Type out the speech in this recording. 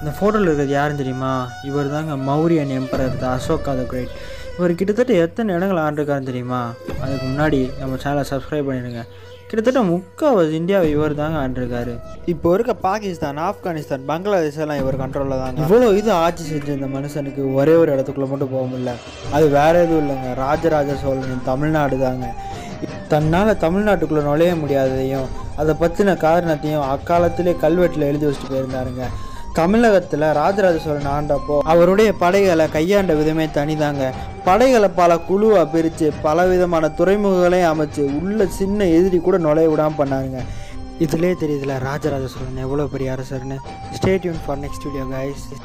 இந்த ஃபோட்டோவில் இருக்கிறது யாருன்னு தெரியுமா இவர் தாங்க Mauryan emperor the Ashoka the great இவர் கிட்டத்தட்ட எத்தனை இடங்கள் ஆண்டிருக்காருன்னு தெரியுமா அதுக்கு முன்னாடி நம்ம சேனலை சப்ஸ்கிரைப் பண்ணிடுங்க கிட்டத்தட்ட முக்கால்வாசி இந்தியாவை இவர் தாங்க ஆண்டிருக்காரு இப்போ இருக்க பாகிஸ்தான் ஆப்கானிஸ்தான் பங்களாதேஷ் எல்லாம் இவர் கண்ட்ரோலில் தாங்க இவ்வளோ இது ஆட்சி செஞ்ச இந்த மனுஷனுக்கு ஒரே ஒரு இடத்துக்குள்ளே மட்டும் போக முடியல அது வேற எதுவும் இல்லைங்க ராஜராஜ சோழனின் தமிழ்நாடு தாங்க தன்னால் தமிழ்நாட்டுக்குள்ளே நுழைய முடியாததையும் அதை பற்றின காரணத்தையும் அக்காலத்திலே கல்வெட்டில் எழுதி வச்சுட்டு போயிருந்தாருங்க தமிழகத்தில் ராஜராஜ சோழன் ஆண்டப்போ அவருடைய படைகளை கையாண்ட விதமே தனிதாங்க படைகளை பல குழுவாக பிரித்து பல விதமான துறைமுகங்களையும் அமைச்சு உள்ள சின்ன எதிரி கூட நுழைய விடாமல் பண்ணாருங்க இதுலேயே தெரியுதுல ராஜராஜ சோழன் எவ்வளோ பெரிய அரசர்னு stay tuned for next video guys